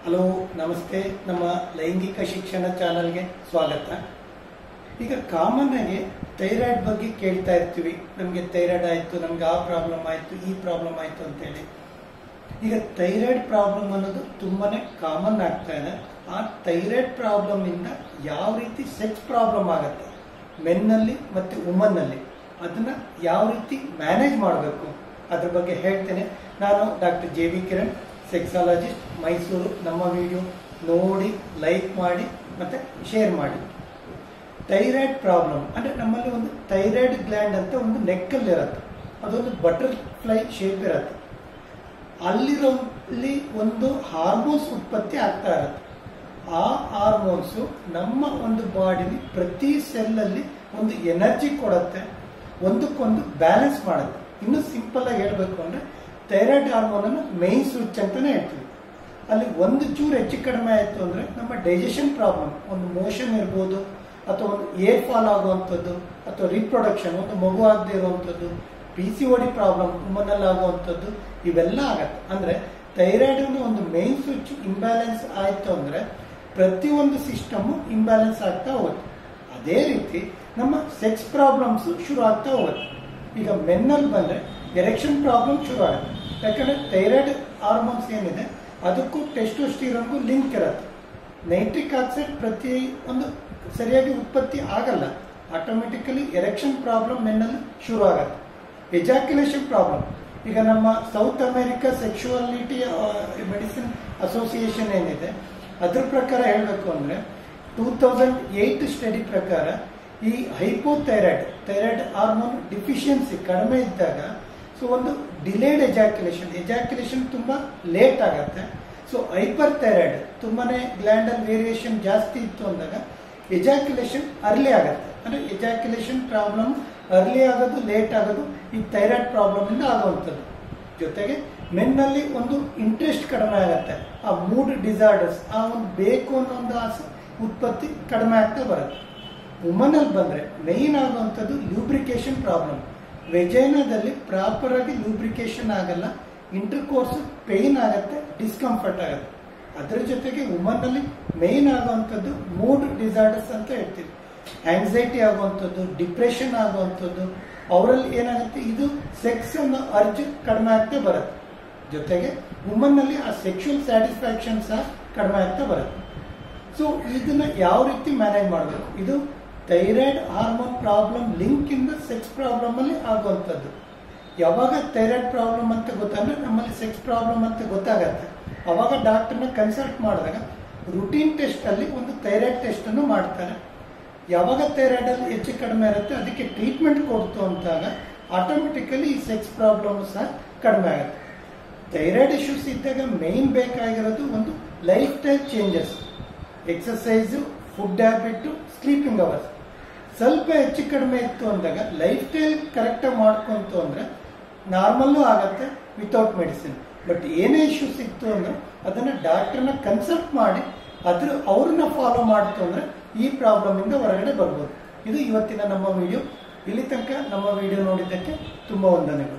hello ನಮಸ್ತೆ ನಮ್ಮ ಲೈಂಗಿಕ ಶಿಕ್ಷಣ ಚಾನಲ್ಗೆ ಸ್ವಾಗತ ಈಗ ಕಾಮನ್ ಆಗಿ ಥೈರಾಯ್ಡ್ ಬಗ್ಗೆ ಕೇಳ್ತಾ ಇರ್ತೀವಿ ನಮಗೆ ಥೈರಾಯ್ಡ್ ಆಯಿತು ನಮ್ಗೆ ಆ ಪ್ರಾಬ್ಲಮ್ ಆಯಿತು ಈ ಪ್ರಾಬ್ಲಮ್ ಆಯಿತು ಅಂತೇಳಿ ಈಗ ಥೈರಾಯ್ಡ್ ಪ್ರಾಬ್ಲಮ್ ಅನ್ನೋದು ತುಂಬಾನೇ ಕಾಮನ್ ಆಗ್ತಾ ಇದೆ ಆ ಥೈರಾಯ್ಡ್ ಪ್ರಾಬ್ಲಮ್ ಇಂದ ಯಾವ ರೀತಿ ಸೆಕ್ಸ್ ಪ್ರಾಬ್ಲಮ್ ಆಗುತ್ತೆ ಮೆನ್ನಲ್ಲಿ ಮತ್ತೆ ವುಮನ್ನಲ್ಲಿ ಅದನ್ನ ಯಾವ ರೀತಿ ಮ್ಯಾನೇಜ್ ಮಾಡಬೇಕು ಅದ್ರ ಬಗ್ಗೆ ಹೇಳ್ತೇನೆ ನಾನು doctor J V Kiran sexologist Mysuru ನಮ್ಮ ವಿಡಿಯೋ ನೋಡಿ ಲೈಕ್ ಮಾಡಿ ಮತ್ತೆ ಶೇರ್ ಮಾಡಿ ಥೈರಾಯ್ಡ್ ಪ್ರಾಬ್ಲಮ್ ಅಂದ್ರೆ ನಮ್ಮಲ್ಲಿ ಒಂದು ಥೈರಾಯ್ಡ್ ಗ್ಲ್ಯಾಂಡ್ ಅಂತ ಒಂದು ನೆಕ್ಕಲ್ಲಿ ಇರುತ್ತೆ ಅದೊಂದು ಬಟರ್ಫ್ಲೈ ಶೇಪ್ ಇರುತ್ತೆ ಅಲ್ಲಿರೋಲ್ಲಿ ಒಂದು ಹಾರ್ಮೋನ್ಸ್ ಉತ್ಪತ್ತಿ ಆಗ್ತಾ ಇರುತ್ತೆ ಆ ಹಾರ್ಮೋನ್ಸ್ ನಮ್ಮ ಒಂದು ಬಾಡಿಲಿ ಪ್ರತಿ ಸೆಲ್ಲಲ್ಲಿ ಒಂದು ಎನರ್ಜಿ ಕೊಡುತ್ತೆ ಒಂದಕ್ಕೊಂದು ಬ್ಯಾಲೆನ್ಸ್ ಮಾಡುತ್ತೆ ಇನ್ನು ಸಿಂಪಲ್ ಆಗಿ ಹೇಳ್ಬೇಕು ಅಂದ್ರೆ ಥೈರಾಯ್ಡ್ ಹಾರ್ಮೋನ್ ಅನ್ನು ಮೈನ್ ಸ್ವಿಚ್ ಅಂತಾನೆ ಹೇಳ್ತೀವಿ ಅಲ್ಲಿ ಒಂದು ಚೂರು ಹೆಚ್ಚು ಕಡಿಮೆ ಆಯಿತು ಅಂದ್ರೆ ನಮ್ಮ ಡೈಜೆಷನ್ ಪ್ರಾಬ್ಲಮ್ ಒಂದು ಮೋಷನ್ ಇರ್ಬೋದು ಅಥವಾ ಒಂದು ಏರ್ ಫಾಲ್ ಆಗುವಂಥದ್ದು ಅಥವಾ ರಿಪ್ರೊಡಕ್ಷನ್ ಒಂದು ಮಗು ಆಗದೆ ಇರುವಂಥದ್ದು ಪಿ ಸಿ ಓಡಿ ಪ್ರಾಬ್ಲಮ್ ವುಮನಲ್ಲಿ ಆಗುವಂಥದ್ದು ಇವೆಲ್ಲ ಆಗತ್ತೆ ಅಂದ್ರೆ ಥೈರಾಯ್ಡ್ ಒಂದು ಮೈನ್ ಸ್ವಿಚ್ ಇಂಬ್ಯಾಲೆನ್ಸ್ ಆಯಿತು ಅಂದ್ರೆ ಪ್ರತಿಯೊಂದು ಸಿಸ್ಟಮ್ ಇಂಬ್ಯಾಲೆನ್ಸ್ ಆಗ್ತಾ ಹೋಗುತ್ತೆ ಅದೇ ರೀತಿ ನಮ್ಮ ಸೆಕ್ಸ್ ಪ್ರಾಬ್ಲಮ್ಸ್ ಶುರು ಆಗ್ತಾ ಹೋಗುತ್ತೆ ಈಗ ಮೆನ್ನಲ್ಲಿ ಬಂದ್ರೆ ಎರೆಕ್ಷನ್ ಪ್ರಾಬ್ಲಮ್ ಶುರು ಆಗುತ್ತೆ ಯಾಕಂದ್ರೆ ಥೈರಾಯ್ಡ್ ಹಾರ್ಮೋನ್ಸ್ ಏನಿದೆ ಅದಕ್ಕೂ ಟೆಸ್ಟೋಸ್ಟಿರೋನ್ಗೂ ಲಿಂಕ್ ಇರುತ್ತೆ ನೈಟ್ರಿಕ್ ಆಕ್ಸೈಡ್ ಪ್ರತಿ ಒಂದು ಸರಿಯಾಗಿ ಉತ್ಪತ್ತಿ ಆಗಲ್ಲ ಆಟೋಮೆಟಿಕಲಿ ಎರೆಕ್ಷನ್ ಪ್ರಾಬ್ಲಮ್ ಮೆನ್ನಲ್ಲಿ ಶುರು ಆಗುತ್ತೆ ಎಜಾಕ್ಯುಲೇಷನ್ ಪ್ರಾಬ್ಲಮ್ ಈಗ ನಮ್ಮ South America sexuality medicine association ಏನಿದೆ ಅದ್ರ ಪ್ರಕಾರ ಹೇಳಬೇಕು ಅಂದ್ರೆ ಟೂ ತೌಸಂಡ್ ಏಟ್ ಸ್ಟಡಿ ಪ್ರಕಾರ ಈ ಹೈಪೋಥೈರಾಯ್ಡ್ ಥೈರಾಯ್ಡ್ ಹಾರ್ಮೋನ್ ಡಿಫಿಷಿಯನ್ಸಿ ಕಡಿಮೆ ಇದ್ದಾಗ ಸೊ ಒಂದು ಡಿಲೇಡ್ ಎಜಾಕ್ಯುಲೇಷನ್ ಎಜಾಕ್ಯುಲೇಷನ್ ತುಂಬಾ ಲೇಟ್ ಆಗುತ್ತೆ ಸೊ ಹೈಪರ್ ಥೈರಾಯ್ಡ್ ತುಂಬಾನೇ ಗ್ಲ್ಯಾಂಡಲ್ ವೇರಿಯೇಷನ್ ಜಾಸ್ತಿ ಇತ್ತು ಅಂದಾಗ ಎಜಾಕ್ಯುಲೇಷನ್ ಅರ್ಲಿ ಆಗುತ್ತೆ ಅಂದ್ರೆ ಎಜಾಕ್ಯುಲೇಷನ್ ಪ್ರಾಬ್ಲಮ್ ಅರ್ಲಿ ಆಗೋದು ಲೇಟ್ ಆಗೋದು ಈ ಥೈರಾಯ್ಡ್ ಪ್ರಾಬ್ಲಮ್ ಇಂದ ಆಗುವಂಥದ್ದು ಜೊತೆಗೆ ಮೆನ್ನಲ್ಲಿ ಒಂದು ಇಂಟ್ರೆಸ್ಟ್ ಕಡಿಮೆ ಆಗುತ್ತೆ ಆ ಮೂಡ್ ಡಿಸಾರ್ಡರ್ಸ್ ಆ ಒಂದು ಬೇಕು ಅನ್ನೋ ಒಂದು ಆಸೆ ಉತ್ಪತ್ತಿ ಕಡಿಮೆ ಆಗ್ತಾ ಬರುತ್ತೆ ವುಮನ್ ಅಲ್ಲಿ ಬಂದ್ರೆ ಮೈನ್ ಆಗುವಂಥದ್ದು ಲೂಬ್ರಿಕೇಶನ್ ಪ್ರಾಬ್ಲಮ್ ವೆಜೈನದಲ್ಲಿ ಪ್ರಾಪರ್ ಆಗಿ ಲೂಬ್ರಿಕೇಶನ್ ಆಗಲ್ಲ ಇಂಟರ್ ಕೋರ್ಸ್ ಪೇನ್ ಆಗುತ್ತೆ ಡಿಸ್ಕಂಫರ್ಟ್ ಆಗುತ್ತೆ ಅದ್ರ ಜೊತೆಗೆ ವುಮನ್ ಅಲ್ಲಿ ಮೈನ್ ಆಗುವಂಥದ್ದು ಮೂಡ್ ಡಿಸಾರ್ಡರ್ಸ್ ಅಂತ ಹೇಳ್ತೀವಿ ಆಂಗ್ಸೈಟಿ ಆಗುವಂಥದ್ದು ಡಿಪ್ರೆಷನ್ ಆಗುವಂಥದ್ದು ಅವರಲ್ಲಿ ಏನಾಗುತ್ತೆ ಇದು ಸೆಕ್ಸ್ ಅನ್ನೋ ಅರ್ಜ್ ಕಡಿಮೆ ಆಗ್ತಾ ಬರುತ್ತೆ ಜೊತೆಗೆ ವುಮನ್ ಅಲ್ಲಿ ಆ ಸೆಕ್ಷುವಲ್ ಸ್ಯಾಟಿಸ್ಫ್ಯಾಕ್ಷನ್ ಸಹ ಕಡಿಮೆ ಆಗ್ತಾ ಬರುತ್ತೆ ಸೊ ಇದನ್ನ ಯಾವ ರೀತಿ ಮ್ಯಾನೇಜ್ ಮಾಡಬೇಕು ಇದು ಥೈರಾಯ್ಡ್ ಹಾರ್ಮೋನ್ ಪ್ರಾಬ್ಲಮ್ ಲಿಂಕ್ ಇಂದ ಸೆಕ್ಸ್ ಪ್ರಾಬ್ಲಮ್ ಅಲ್ಲಿ ಆಗುವಂಥದ್ದು ಯಾವಾಗ ಥೈರಾಯ್ಡ್ ಪ್ರಾಬ್ಲಮ್ ಅಂತ ಗೊತ್ತಂದ್ರೆ ನಮ್ಮಲ್ಲಿ ಸೆಕ್ಸ್ ಪ್ರಾಬ್ಲಮ್ ಅಂತ ಗೊತ್ತಾಗತ್ತೆ ಅವಾಗ ಡಾಕ್ಟರ್ನ ಕನ್ಸಲ್ಟ್ ಮಾಡಿದಾಗ ರುಟೀನ್ ಟೆಸ್ಟ್ ಅಲ್ಲಿ ಒಂದು ಥೈರಾಯ್ಡ್ ಟೆಸ್ಟ್ ಅನ್ನು ಮಾಡ್ತಾರೆ ಯಾವಾಗ ಥೈರಾಯ್ಡ್ ಅಲ್ಲಿ ಹೆಚ್ಚು ಕಡಿಮೆ ಇರುತ್ತೆ ಅದಕ್ಕೆ ಟ್ರೀಟ್ಮೆಂಟ್ ಕೊಡ್ತು ಅಂತಾಗ ಆಟೋಮೆಟಿಕಲಿ ಈ ಸೆಕ್ಸ್ ಪ್ರಾಬ್ಲಮ್ ಸಹ ಕಡಿಮೆ ಆಗುತ್ತೆ ಥೈರಾಯ್ಡ್ ಇಶ್ಯೂಸ್ ಇದ್ದಾಗ ಮೇನ್ ಬೇಕಾಗಿರೋದು ಒಂದು lifestyle changes exercise food habit sleeping hours ಸ್ವಲ್ಪ ಹೆಚ್ಚು ಕಡಿಮೆ ಇತ್ತು ಅಂದಾಗ ಲೈಫ್ ಸ್ಟೈಲ್ ಕರೆಕ್ಟಾಗಿ ಮಾಡ್ಕೊಂತು ಅಂದ್ರೆ ನಾರ್ಮಲ್ಲು ಆಗತ್ತೆ ವಿತೌಟ್ ಮೆಡಿಸಿನ್ ಬಟ್ ಏನೇ ಇಶ್ಯೂಸ್ ಇತ್ತು ಅಂದ್ರೆ ಅದನ್ನ ಡಾಕ್ಟರ್ನ ಕನ್ಸಲ್ಟ್ ಮಾಡಿ ಅದ್ರ ಅವ್ರನ್ನ ಫಾಲೋ ಮಾಡ್ತು ಅಂದ್ರೆ ಈ ಪ್ರಾಬ್ಲಮ್ ಇಂದ ಹೊರಗಡೆ ಬರ್ಬೋದು ಇದು ಇವತ್ತಿನ ನಮ್ಮ ವಿಡಿಯೋ ಇಲ್ಲಿ ತನಕ ನಮ್ಮ ವಿಡಿಯೋ ನೋಡಿದ್ದಕ್ಕೆ ತುಂಬಾ ವಂದನೆಗಳು